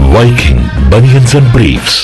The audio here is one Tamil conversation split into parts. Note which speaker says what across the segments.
Speaker 1: Viking Bunions and Briefs.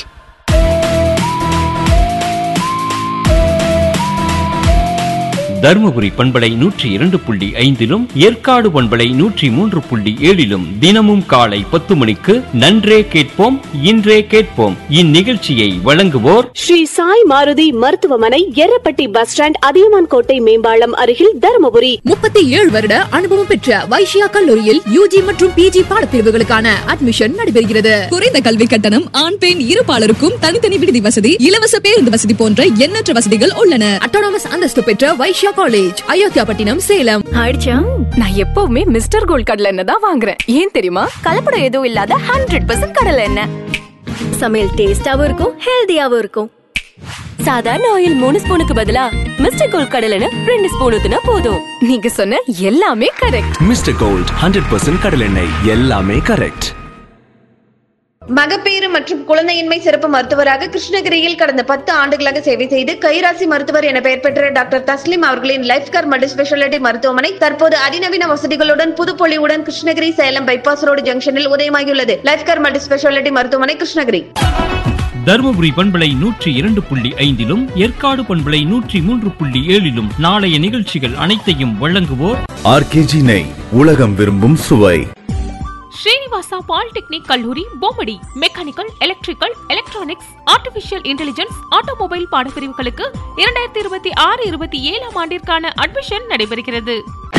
Speaker 2: Dharmapuri பண்பலை நூற்றி இரண்டு புள்ளி ஐந்திலும் ஏற்காடு பண்பலை நூற்றி மூன்று புள்ளி ஏழிலும் தினமும் காலை பத்து மணிக்கு நன்றே கேட்போம் இன்றே கேட்போம் இந்நிகழ்ச்சியை வழங்குவோர்
Speaker 3: ஸ்ரீ சாய் மாருதி மருத்துவமனை எர்ரப்பட்டி பஸ் ஸ்டாண்ட் அதியமான் கோட்டை மேம்பாலம் அருகில் தருமபுரி
Speaker 4: முப்பத்தி ஏழு வருட அனுபவம் பெற்ற வைஷ்யா கல்லூரியில் யூஜி மற்றும் பிஜி பாடப்பிரிவுகளுக்கான அட்மிஷன் நடைபெறுகிறது குறைந்த கல்வி கட்டணம் ஆண் பெண் இருபாலருக்கும் தனித்தனி விடுதி வசதி இலவச பேருந்து வசதி போன்ற எண்ணற்ற வசதிகள் உள்ளன அட்டானமஸ் அந்தஸ்து பெற்ற வைஷ்யா காலேஜ் அயோத்தியாபட்டினம் சேலம்
Speaker 5: ஆயிடுச்சா நான் எப்பவுமே மிஸ்டர் கோல்ட் கடலை எண்ணெய் தான் வாங்குறேன் ஏன் தெரியுமா கலப்படம் எதுவும் இல்லாத ஹண்ட்ரட் பர்சன்ட் கடலை எண்ணெய் சமையல் டேஸ்டாவும் இருக்கும் ஹெல்தியாவும் இருக்கும் சாதாரண ஆயில் மூணு ஸ்பூனுக்கு பதிலா மிஸ்டர் கோல்ட் கடலை எண்ணெய் ரெண்டு ஸ்பூன் ஊத்துனா போதும் நீங்க சொன்ன எல்லாமே correct
Speaker 6: mister gold hundred percent கடலெண்ணெய் எல்லாமே கரெக்ட்
Speaker 7: மகப்பேறு மற்றும் குழந்தையின்மை சிறப்பு மருத்துவராக கிருஷ்ணகிரியில் கடந்த பத்து ஆண்டுகளாக சேவை செய்து கைராசி மருத்துவர் என பெயர் பெற்ற டாக்டர் தஸ்லிம் அவர்களின் லைஃப் கார் மல்டி ஸ்பெஷாலிட்டி மருத்துவமனை தற்போது அதிநவீன வசதிகளுடன் புதுப்பொலிவுடன் கிருஷ்ணகிரி சேலம் பைபாஸ் ரோடு ஜங்ஷனில் உதயமாகியுள்ளது லைஃப் கார் மல்டி ஸ்பெஷாலிட்டி மருத்துவமனை கிருஷ்ணகிரி
Speaker 2: தருமபுரி பண்பலை நூற்றி இரண்டு புள்ளி ஐந்திலும் ஏற்காடு பண்பலை நூற்றி மூன்று புள்ளி ஏழிலும் நாளைய நிகழ்ச்சிகள் அனைத்தையும் வழங்குவோர்
Speaker 8: ஆர்கேஜி நெய் உலகம் விரும்பும் சுவை
Speaker 9: ஸ்ரீனிவாசா பாலிடெக்னிக் கல்லூரி Bommidi mechanical electrical electronics artificial intelligence automobile பாடப்பிரிவுகளுக்கு இரண்டாயிரத்தி இருபத்தி ஆறு இருபத்தி ஏழாம் ஆண்டிற்கான அட்மிஷன் நடைபெறுகிறது